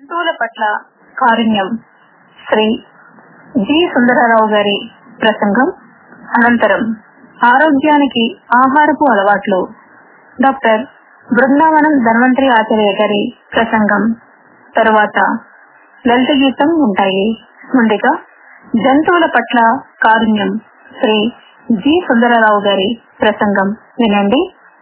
జంతువుల పట్ల కారుణ్యం శ్రీ జి సుందరరావు గారి ప్రసంగం అనంతరం ఆరోగ్యానికి ఆహారపు అలవాట్లు డాక్టర్ బృందావనం ధన్వంతరి ఆచార్య గారి ప్రసంగం తరువాత లలిత గీతం ఉంటాయి ముందుగా జంతువుల పట్ల కారుణ్యం శ్రీ జి సుందరరావు గారి ప్రసంగం వినండి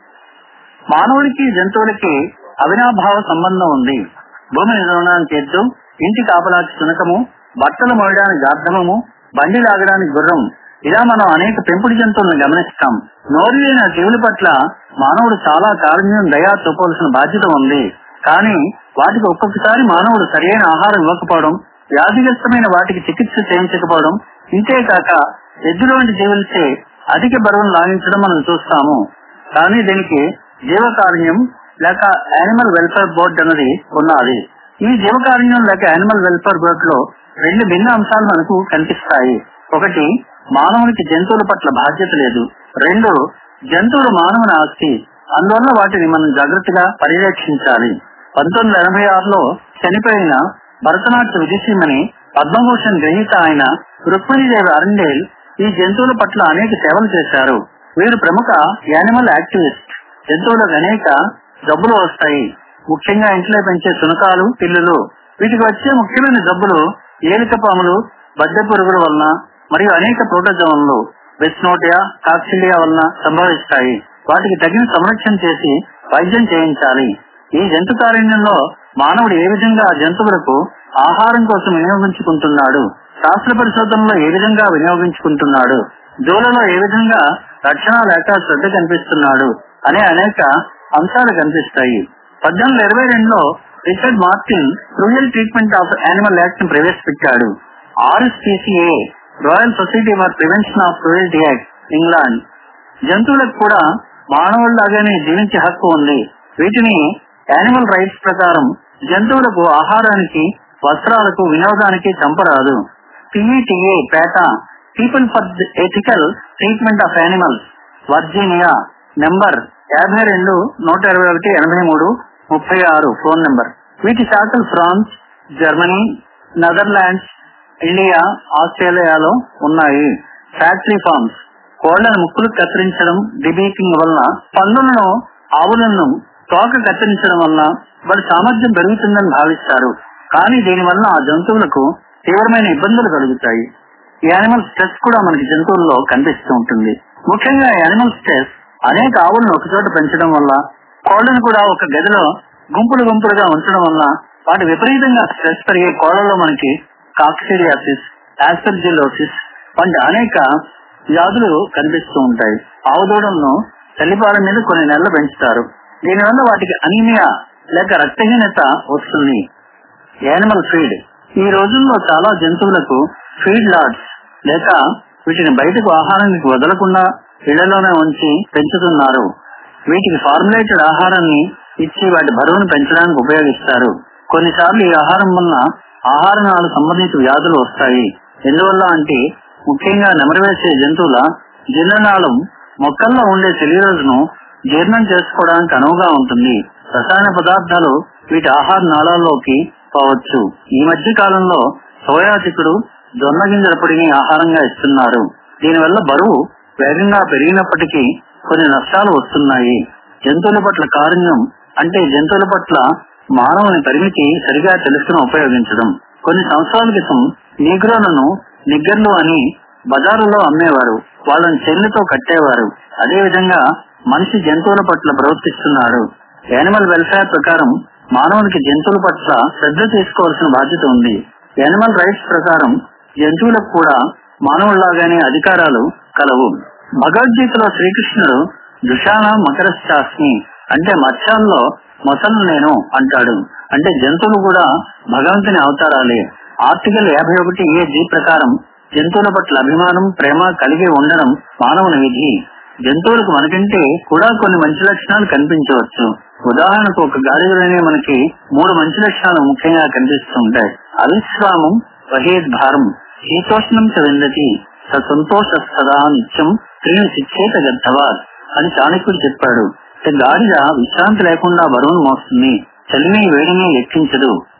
మానవుడికి జంతువులకి అవినాభావ సంబంధం ఉంది భూమి నిర్మాణాన్ని చేస్తూ ఇంటి కాపలాకి శునకము బట్టలు మోయడానికి గార్ధమము బండి లాగడానికి గుర్రం ఇలా మనం అనేక పెంపుడు జంతువులను గమనిస్తాం నోరు లేని జీవుల పట్ల మానవుడు చాలా కారుణ్యం దయా చూపవలసిన బాధ్యత ఉంది కానీ వాటికి ఒక్కొక్కసారి మానవుడు సరైన ఆహారం ఇవ్వకపోవడం వ్యాధిగ్రస్తమైన వాటికి చికిత్స చేయించకపోవడం ఇంతేకాక ఎద్దుల వంటి జీవులచే అధిక బరువును లాగించడం మనం చూస్తాము కానీ దీనికి జీవకారుణ్యం లేక యానిమల్ వెల్ఫేర్ బోర్డు అన్నది ఉన్నది ఈ జీవకారుణ్యం లేక యానిమల్ వెల్ఫేర్ బోర్డు లో రెండు భిన్న అంశాలు మనకు కనిపిస్తాయి ఒకటి మానవునికి జంతువుల పట్ల బాధ్యత లేదు రెండు జంతువులు మానవుని ఆస్తి అందువల్ల వాటిని మనం జాగ్రత్తగా పర్యవేక్షించాలి పంతొమ్మిది ఎనభై ఆరులో చనిపోయిన భరతనాట్య విదుషీమణి పద్మభూషణ్ గ్రహీత ఆయన రుక్మిణీదేవి అరండేల్ ఈ జంతువుల పట్ల అనేక సేవలు చేశారు వీరు ప్రముఖ యానిమల్ యాక్టివిస్ట్ జంతువులకు అనేక జబ్బులు వస్తాయి ముఖ్యంగా ఇంట్లో పెంచే శునకాలు పిల్లులు వీటికి వచ్చే ముఖ్యమైన జబ్బులు ఏలిక పాములు బద్దె పురుగుల వలన మరియు అనేక ప్రోటోజోన్లు వెస్నోటియా కాక్సిలియా వలన సంభవిస్తాయి వాటికి తగిన సంరక్షణ చేసి వైద్యం చేయించాలి ఈ జంతు కారణ్యంలో మానవుడు ఏ విధంగా ఆ జంతువులకు ఆహారం కోసం వినియోగించుకుంటున్నాడు శాస్త్ర పరిశోధనలో ఏ విధంగా వినియోగించుకుంటున్నాడు జోలలో ఏ విధంగా రక్షణ లేక శ్రద్ధ కనిపిస్తున్నాడు అనే అనేక అంశాలు కనిపిస్తాయి పద్దెనిమిది ఇరవై రెండులో Richard Martin cruel treatment of animal act ని ప్రవేశపెట్టాడు RSPCA royal society for prevention of cruelty act England జంతువులకు కూడా మానవుల్లాగానే జీవించే హక్కు ఉంది వీటిని యానిమల్ రైట్స్ ప్రకారం జంతువులకు ఆహారానికి వస్త్రాలకు వినోదానికి చంపరాదు PETA PETA people for ethical treatment of animals Virginia number యాభై రెండు నూట ఇరవై ఒకటి ఎనభై మూడు ముప్పై ఆరు ఫోన్ నెంబర్ వీటి శాఖలు ఫ్రాన్స్ జర్మనీ నెదర్లాండ్స్ ఇండియా ఆస్ట్రేలియాలో ఉన్నాయి ఫ్యాక్టరీ ఫార్మ్స్ కోళ్లను ముక్కులు కత్తిరించడం డిబీకింగ్ వలన పందులను ఆవులను తోక కత్తిరించడం వలన వారి సామర్థ్యం పెరుగుతుందని భావిస్తారు కానీ దీని వలన ఆ జంతువులకు తీవ్రమైన ఇబ్బందులు కలుగుతాయి ఈ యానిమల్ స్ట్రెస్ కూడా మనకి జంతువుల్లో కనిపిస్తూ ఉంటుంది ముఖ్యంగా యానిమల్ స్ట్రెస్ అనేక ఆవులను ఒకచోట పెంచడం వల్ల కోళ్లను కూడా ఒక గదిలో గుంపులు గుంపులుగా ఉంచడం వల్ల వాటి విపరీతంగా స్ట్రెస్ పెరిగే కోళ్లలో మనకి కాక్సిడియాసిస్ ఆస్పెర్జిలోసిస్ వంటి అనేక వ్యాధులు కనిపిస్తూ ఉంటాయి ఆవు దూడలను తల్లిపాల మీద కొన్ని నెలలు పెంచుతారు దీనివల్ల వాటికి అనీమియా లేక రక్తహీనత వస్తుంది యానిమల్ ఫీడ్ ఈ రోజుల్లో చాలా జంతువులకు ఫీడ్ లాడ్స్ లేక వీటిని బయటకు ఆహారానికి వదలకుండా ఇళ్లలోనే ఉంచి పెంచుతున్నారు వీటికి ఫార్ములేటెడ్ ఆహారాన్ని ఇచ్చి వాటి బరువును పెంచడానికి ఉపయోగిస్తారు కొన్నిసార్లు ఈ ఆహారం వలన ఆహార నాళ సంబంధిత వ్యాధులు వస్తాయి ఎందువల్ల అంటే ముఖ్యంగా నెమరవేసే జంతువుల జీర్ణనాళం మొక్కల్లో ఉండే సెల్యులోజ్ను జీర్ణం చేసుకోవడానికి అనువుగా ఉంటుంది రసాయన పదార్థాలు వీటి ఆహార నాళాల్లోకి పోవచ్చు ఈ మధ్య కాలంలో సోయా చిక్కుడు జొన్న గింజల పొడిని ఆహారంగా ఇస్తున్నారు దీనివల్ల బరువు వేగంగా పెరిగినప్పటికీ కొన్ని నష్టాలు వస్తున్నాయి జంతువుల పట్ల కారుణ్యం అంటే జంతువుల పట్ల మానవుని పరిమితి సరిగా తెలుసుకుని ఉపయోగించడం కొన్ని సంవత్సరాల క్రితం నీగ్రోలను నిగ్గర్లు అని బజారులో అమ్మేవారు వాళ్ళని చెల్లితో కట్టేవారు అదే విధంగా మనిషి జంతువుల పట్ల ప్రవర్తిస్తున్నాడు యానిమల్ వెల్ఫేర్ ప్రకారం మానవునికి జంతువుల పట్ల శ్రద్ధ తీసుకోవాల్సిన బాధ్యత ఉంది యానిమల్ రైట్స్ ప్రకారం జంతువులకు కూడా మానవుల్లాగానే అధికారాలు కలవు భగవద్గీతలో శ్రీకృష్ణుడు దుషాన మకరశ్చాస్మి అంటే మత్స్యాల్లో మొసలు నేను అంటాడు అంటే జంతువులు కూడా భగవంతుని అవతారాలే ఆర్టికల్ యాభై ఒకటి ఏ జీ ప్రకారం జంతువుల పట్ల అభిమానం ప్రేమ కలిగి ఉండడం మానవుని విధి జంతువులకు మనకంటే కూడా కొన్ని మంచి లక్షణాలు కనిపించవచ్చు ఉదాహరణకు ఒక గాడిదలోనే మనకి మూడు మంచి లక్షణాలు ముఖ్యంగా కనిపిస్తూ ఉంటాయి అవిశ్రామం వహేద్ భారం శీతోష్ణం చ విందతి స సంతోష సదా నిత్యం స్త్రీని శిక్షేత గద్దవాద్ అని చాణక్యుడు చెప్పాడు గాడిద విశ్రాంతి లేకుండా బరువును మోస్తుంది చలిని వేడిని లెక్కించదు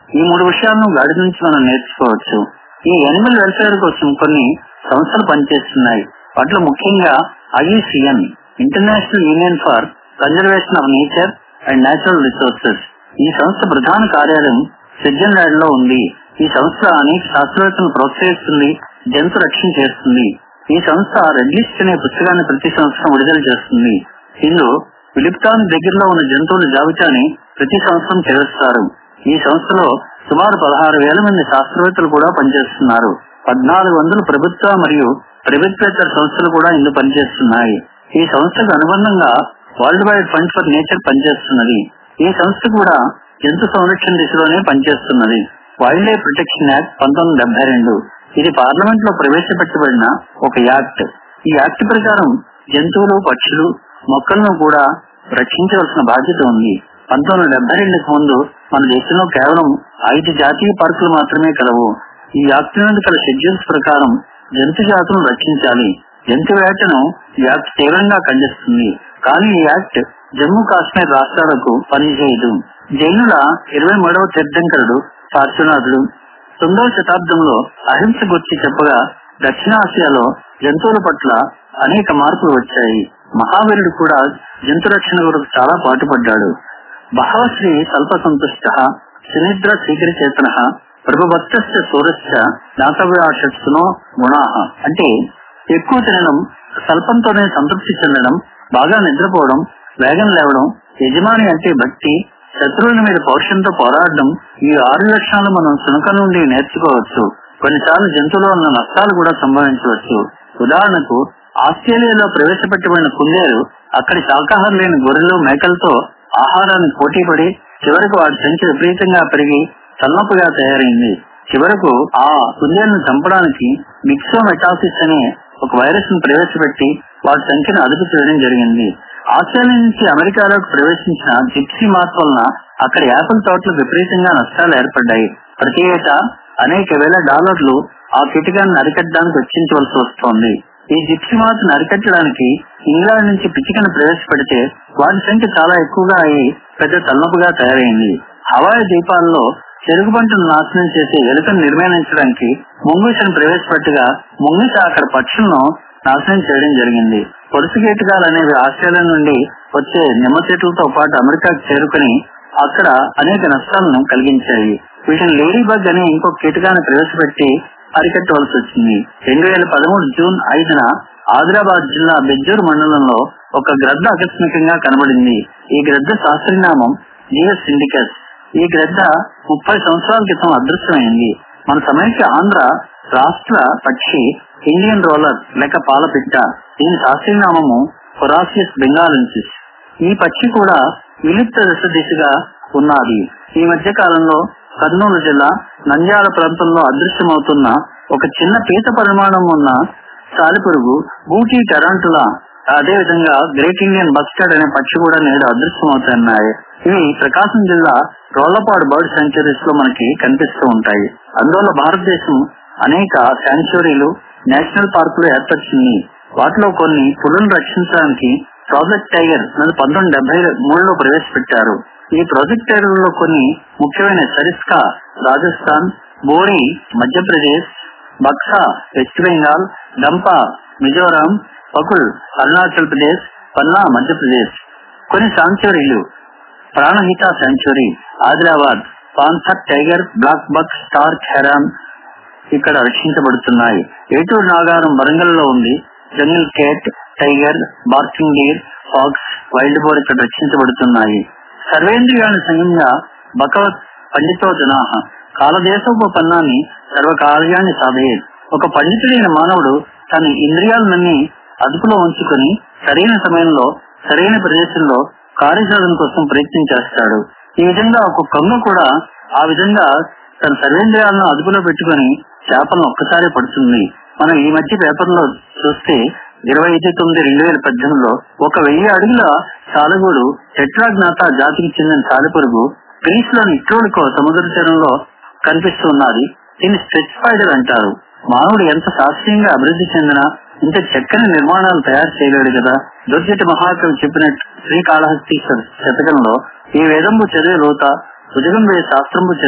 ఈ మూడు విషయాలను గాడి నుంచి మనం నేర్చుకోవచ్చు ఈ యానిమల్ వెల్ఫేర్ కోసం కొన్ని సంస్థలు పనిచేస్తున్నాయి వాటిలో ముఖ్యంగా IUCN international union for conservation of nature and natural resources ఈ సంస్థ ప్రధాన కార్యాలయం స్విట్జర్లాండ్ లో ఉంది ఈ సంస్థ అనేక శాస్త్రవేత్తలను ప్రోత్సహిస్తుంది జంతు రక్షణ చేస్తుంది ఈ సంస్థ రెడ్ లిస్ట్ అనే పుస్తకాన్ని ప్రతి సంవత్సరం విడుదల చేస్తుంది ఇందులో విలుప్తాన్ దగ్గరలో ఉన్న జంతువుల జాబితాని ప్రతి సంవత్సరం చేరుస్తారు ఈ సంస్థలో సుమారు పదహారు వేల మంది శాస్త్రవేత్తలు కూడా పనిచేస్తున్నారు పద్నాలుగు వందల ప్రభుత్వ మరియు ప్రభుత్వేతర సంస్థలు కూడా ఇందులో పనిచేస్తున్నాయి ఈ సంస్థకు అనుబంధంగా world wide fund for nature పనిచేస్తున్నది ఈ సంస్థ కూడా జంతు సంరక్షణ దిశలోనే పనిచేస్తున్నది వైల్డ్ లైఫ్ ప్రొటెక్షన్ యాక్ట్ పంతొమ్మిది డెబ్బై రెండు ఇది పార్లమెంట్ లో ప్రవేశపెట్టబడిన ఒక యాక్ట్ ఈ యాక్ట్ ప్రకారం జంతువులు పక్షులు మొక్కలను కూడా రక్షించవలసిన బాధ్యత ఉంది పంతొమ్మిది డెబ్బై రెండుకు ముందు మన దేశంలో కేవలం ఐదు జాతీయ పార్కులు మాత్రమే కలవు ఈ యాక్ట్ నుండి కల షెడ్యూల్స్ ప్రకారం జంతు జాతులను రక్షించాలి జంతు వేటను ఈ యాక్ట్ తీవ్రంగా ఖండిస్తుంది కానీ ఈ యాక్ట్ జమ్మూ కాశ్మీర్ రాష్ట్రాలకు పనిచేయదు జైనుల ఇరవై మూడవ తీర్థంకరుడు పార్శ్వనాథుడు తొమ్మిదవ శతాబ్దంలో అహింస గురించి చెప్పగా దక్షిణాసియాలో జంతువుల పట్ల అనేక మార్పులు వచ్చాయి మహావీరుడు కూడా జంతు రక్షణ కొరకు చాలా పాటుపడ్డాడు బహవశ్రీ స్వల్ప సంతుష్ట సునిద్ర శీఘ్ర చేతన ప్రభుభక్త సూరశ్చ దాతవ్యాషత్సునో గుణా అంటే ఎక్కువ తినడం స్వల్పంతోనే సంతృప్తి చెందడం బాగా నిద్రపోవడం వేగం లేవడం యజమాని అంటే భక్తి శత్రువుల మీద పౌరుషంతో పోరాడడం ఈ ఆరు లక్షణాలు మనం సునక నుండి నేర్చుకోవచ్చు కొన్నిసార్లు జంతువులో ఉన్న నష్టాలు కూడా సంభవించవచ్చు ఉదాహరణకు ఆస్ట్రేలియాలో ప్రవేశపెట్టబడిన కుందేలు అక్కడి శాకాహారం లేని గొర్రెలు మేకలతో ఆహారాన్ని పోటీపడి చివరకు వాటి సంఖ్య విపరీతంగా పెరిగి తలనొప్పిగా తయారైంది చివరకు ఆ కుందేలను చంపడానికి మిక్సోమెటాసిస్ అనే ఒక వైరస్ ను ప్రవేశపెట్టి వాటి సంఖ్యను అదుపు చేయడం జరిగింది ఆస్ట్రేలియా నుంచి అమెరికాలోకి ప్రవేశించిన జిప్సీ మార్క్ వలన అక్కడ యాపిల్ తోటలు విపరీతంగా నష్టాలు ఏర్పడ్డాయి ప్రతి ఏటా అనేక వేల డాలర్లు ఆ కీటకాన్ని అరికట్టడానికి వెచ్చించవలసి వస్తోంది ఈ జిప్సీ మార్క్ అరికట్టడానికి ఇంగ్లాండ్ నుంచి పిచ్చికను ప్రవేశపెడితే వాటి సంఖ్య చాలా ఎక్కువగా అయి పెద్ద తలనొప్పిగా తయారైంది హవాయి ద్వీపాల్లో చెరుకు పంటను నాశనం చేసే ఎలుకను నిర్మాణించడానికి ముంగిసను ప్రవేశపెట్టగా ముంగిస అక్కడ పక్షులను నాశనం చేయడం జరిగింది పొడుసు కీటకాలు అనేవి ఆస్ట్రేలియా నుండి వచ్చే నిమ్మ చెట్లతో పాటు అమెరికాకు చేరుకుని అక్కడ అనేక నష్టాలను కలిగించాయి వీటిని లేడీ బగ్ అనే ఇంకొక కీటకాన్ని ప్రవేశపెట్టి అరికట్టవలసి వచ్చింది రెండు వేల పదమూడు జూన్ ఐదున ఆదిలాబాద్ జిల్లా బెజ్జూరు మండలంలో ఒక గ్రద్ద ఆకస్మికంగా కనబడింది ఈ గ్రద్ద శాస్త్రనామం జిఎస్ సిండికస్ ఈ గ్రద్ద ముప్పై సంవత్సరాల క్రితం అదృశ్యమైంది మన సమైక్య ఆంధ్ర రాష్ట్ర పక్షి ఇండియన్ రోలర్ లేక పాలపిట్ట దీని శాస్త్రీయనామము కొరాసియస్ బెంగాలెన్సిస్ ఈ పక్షి కూడా విలుప్త దశ దిశగా ఉన్నది ఈ మధ్య కాలంలో కర్నూలు జిల్లా నంద్యాల ప్రాంతంలో అదృశ్యమవుతున్న ఒక చిన్న పీత పరిమాణం ఉన్న సాలిపురుగు బూటీ టెరాంటులా అదే విధంగా గ్రేట్ ఇండియన్ బస్టర్డ్ అనే పక్షి కూడా నేడు అదృశ్యమవుతున్నాయి ఇవి ప్రకాశం జిల్లా రోళ్లపాడు బర్డ్ సెంచరీస్ లో మనకి కనిపిస్తూ ఉంటాయి అందువల్ల భారతదేశం అనేక శాంచురీలు నేషనల్ పార్కులు ఏర్పరిచింది వాటిలో కొన్ని పులులను రక్షించడానికి ప్రాజెక్ట్ టైగర్ అనేది పంతొమ్మిది డెబ్బై మూడులో ప్రవేశపెట్టారు ఈ ప్రాజెక్ట్ టైగర్ లో కొన్ని ముఖ్యమైన సరిస్కా రాజస్థాన్ బోరి మధ్యప్రదేశ్ బక్సా వెస్ట్ బెంగాల్ డంపా మిజోరాం పకుల్ అరుణాచల్ ప్రదేశ్ పన్నా మధ్యప్రదేశ్ కొన్ని సాంచురీలు Pranahita sanctuary Adilabad panther tiger black buck star ఖెరాన్ ఇక్కడ రక్షించబడుతున్నాయి ఏటూరు నాగారం వరంగల్ లో ఉంది jungle cat tiger barking deer fox wild boar ఇక్కడ రక్షించబడుతున్నాయి సర్వేంద్రియాన్ని సంగంగా భగవత్ పండితో జనాహ కాలదేశోపన్నాన్ని సర్వకార్యాన్ని సాధయేది ఒక పండితుడైన మానవుడు తన ఇంద్రియాలన్నీ అదుపులో ఉంచుకొని సరైన సమయంలో సరైన ప్రదేశంలో కార్యసాధన కోసం ప్రయత్నం చేస్తాడు ఈ విధంగా ఒక కొంగ కూడా ఆ విధంగా తన సర్వేంద్రియాలను అదుపులో పెట్టుకొని చేపలను ఒక్కసారి పడుతుంది మనం ఈ మధ్య పేపర్ లో చూస్తే ఇరవై ఐదు తొమ్మిది రెండు వేల పద్దెనిమిదిలో ఒక వెయ్యి అడుగుల సాలగూడు టెట్రాగ్నాథ జాతికి చెందిన సాలెపురుగు గ్రీస్ లోని ఇట్రోలికో సముద్ర తీరంలో కనిపిస్తున్నది దీన్ని స్ట్రెచ్ స్పైడర్ అంటారు మానవుడు ఎంత శాస్త్రీయంగా అభివృద్ధి చెందిన ఇంత చక్కని నిర్మాణాలు తయారు చేయలేడు కదా దుర్జటి మహాకవి చెప్పినట్టు శ్రీకాళహస్తి శతకంలో ఈ వేదంబు చదివే లోత భుజగం వే శాస్త్రంబు చదివే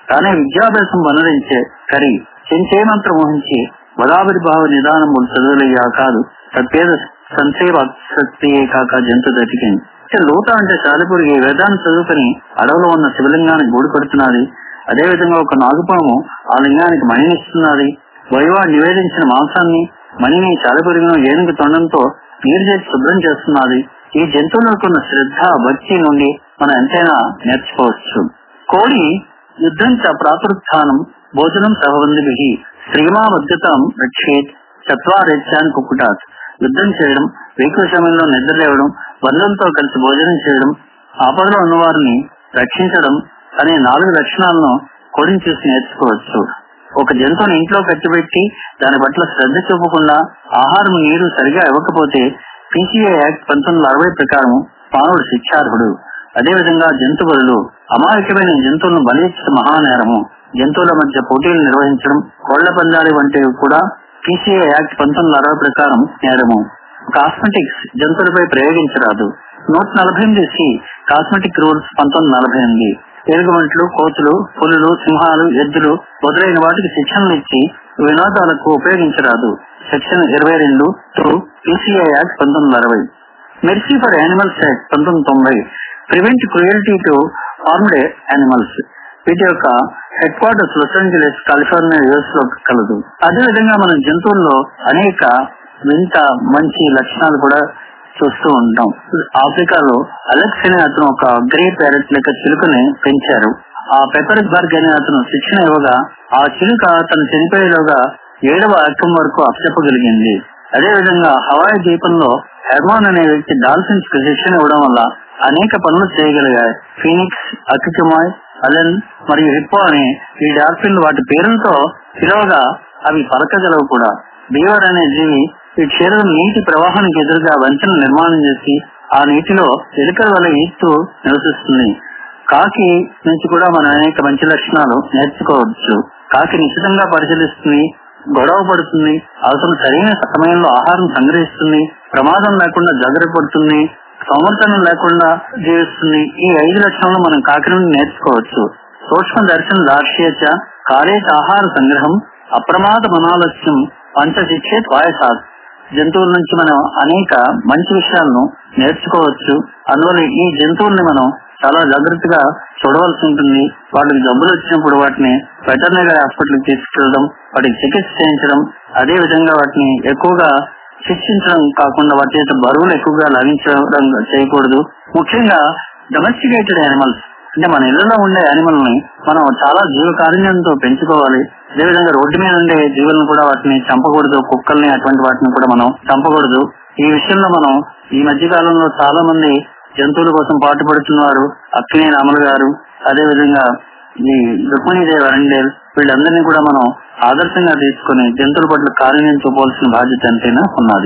తానే విద్యాభ్యాసం వనరించే కరి చెంచే మంత్రం ఊహించి వదావిర్భావ నిదానములు చదువులయ్యా కాదు తప్పేద సంక్షేమ శక్తియే కాక జంతు దతికింది లూట అంటే సాలిపురికి వేదాన్ని చదువుకుని అడవిలో ఉన్న శివలింగానికి గూడు పెడుతున్నది అదే విధంగా ఒక నాగుపాము ఆ లింగానికి మణినిస్తున్నది వైవా నివేదించిన మాంసాన్ని మణిని చాలిపురిగిన ఏనుగు తొండంతో నీరు చేసి శుభ్రం చేస్తున్నది ఈ జంతువులకు ఉన్న శ్రద్ధ భక్తి నుండి మనం ఎంతైనా నేర్చుకోవచ్చు కోడి యుద్ధం చ ప్రాతృత్థానం భోజనం సహబంధి శ్రీమావద్గతం రక్షేత్ చత్వారేత్యాన్ కుక్కుటాత్ యుద్ధం చేయడం వేకువ సమయంలో నిద్ర లేవడం బంధువులతో కలిసి భోజనం చేయడం ఆపదలో ఉన్నవారిని రక్షించడం అనే నాలుగు లక్షణాలను కోడిని చూసి నేర్చుకోవచ్చు ఒక జంతువుని ఇంట్లో కట్టిపెట్టి దాని పట్ల శ్రద్ధ చూపకుండా ఆహారం నీరు సరిగా ఇవ్వకపోతే పీసీఏ యాక్ట్ పంతొమ్మిది వందల అరవై ప్రకారం మానవుడు శిక్షార్హుడు అదేవిధంగా జంతువులు అమాయకమైన జంతువులను బలిచ్చడం మహానేరము జంతువుల మధ్య పోటీలు నిర్వహించడం కోళ్ల పందాలు వంటివి కూడా పీసీఏ యాక్ట్ పంతొమ్మిది వందల అరవై ప్రకారం నేరము కాస్మెటిక్స్ జంతువులపై ప్రయోగించరాదు నూట నలభై ఎనిమిది సి కాస్మెటిక్ రూల్స్ పంతొమ్మిది నలభై ఎనిమిది ఎలుగుబంట్లు కోతులు పులులు సింహాలు ఎద్దులు మొదలైన వాటికి శిక్షణలు ఇచ్చి వినోదాలకు ఉపయోగించరాదు సెక్షన్ ఇరవై రెండు టూ పీసీఐ యాక్ట్ పంతొమ్మిది వందల అరవై మెర్సీ ఫర్ యానిమల్స్ యాక్ట్ పంతొమ్మిది తొంభై prevent cruelty to farmed animals వీటి యొక్క headquarters Los Angeles California US లో కలదు అదేవిధంగా మనం జంతువుల్లో అనేక వింత మంచి లక్షణాలు కూడా చూస్తూ ఉంటాం ఆఫ్రికాలో అలెక్స్ అనే అతను ఒక గ్రే ప్యారెట్ లెక్క చిలుకని పెంచారు ఆ పెపర్ బర్గ్ అనే అతను శిక్షణ ఇవ్వగా ఆ చిలుక తను చనిపోయేలోగా ఏడవ అక్కం వరకు అప్పచెప్పగలిగింది అదేవిధంగా హవాయి ద్వీపంలో హెర్మాన్ అనే వ్యక్తి డాల్ఫిన్స్ కు శిక్షణ ఇవ్వడం వల్ల అనేక పనులు చేయగలిగాయి ఫీనిక్స్ అక్కిచుమాయ్ అలెన్ మరియు హిప్పో అనే ఈ డాల్ఫిన్లు వాటి పేరులతో పిలవగా అవి పలకగలవు కూడా బీవర్ అనే జీవి ఈ క్షీరం నీటి ప్రవాహానికి ఎదురుగా వంచన నిర్మాణం చేసి ఆ నీటిలో ఎలుకల వల్ల ఈస్తూ నివసిస్తుంది కాకి నుంచి కూడా మనం అనేక మంచి లక్షణాలు నేర్చుకోవచ్చు కాకి నిశ్చితంగా పరిశీలిస్తుంది గొడవ పడుతుంది అవసరం సరైన సమయంలో ఆహారం సంగ్రహిస్తుంది ప్రమాదం లేకుండా జాగ్రత్త పడుతుంది సోమర్తనం లేకుండా జీవిస్తుంది ఈ ఐదు లక్షణాలు మనం కాకి నుండి నేర్చుకోవచ్చు సూక్ష్మ దర్శన దార్శ్యచ కాలేజ్ ఆహార సంగ్రహం అప్రమాద మనాలస్యం పంచశిక్షేత్ వాయసాత్ జంతువుల నుంచి మనం అనేక మంచి విషయాలను నేర్చుకోవచ్చు అందువల్ల ఈ జంతువుల్ని మనం చాలా జాగ్రత్తగా చూడవలసి ఉంటుంది వాటికి జబ్బులు వచ్చినప్పుడు వాటిని వెటర్నరీ హాస్పిటల్ తీసుకెళ్ళడం వాటికి చికిత్స చేయించడం అదే విధంగా వాటిని ఎక్కువగా శిక్షించడం కాకుండా వాటి చేత బరువులు ఎక్కువగా లభించడం చేయకూడదు ముఖ్యంగా డొమెస్టికేటెడ్ యానిమల్స్ అంటే మన ఇళ్లలో ఉండే యానిమల్ ని మనం చాలా జీవ కారుణ్యంతో పెంచుకోవాలి అదేవిధంగా రోడ్డు మీద ఉండే జీవులను కూడా వాటిని చంపకూడదు కుక్కల్ని అటువంటి వాటిని కూడా మనం చంపకూడదు ఈ విషయంలో మనం ఈ మధ్య కాలంలో చాలా మంది జంతువుల కోసం పాటుపడుతున్నారు అక్కినే రాములు గారు అదే విధంగా ఈ రుక్మిణీదేవి అరండేల్ వీళ్ళందరినీ కూడా మనం ఆదర్శంగా తీసుకుని జంతువుల పట్ల కారుణ్యం చూపవలసిన బాధ్యత ఎంతైనా ఉన్నది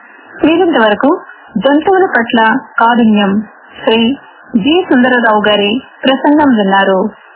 మీరింతవరకు జంతువుల పట్ల కారుణ్యం శ్రీ జి సుందరరావు గారి ప్రసంగం విన్నారు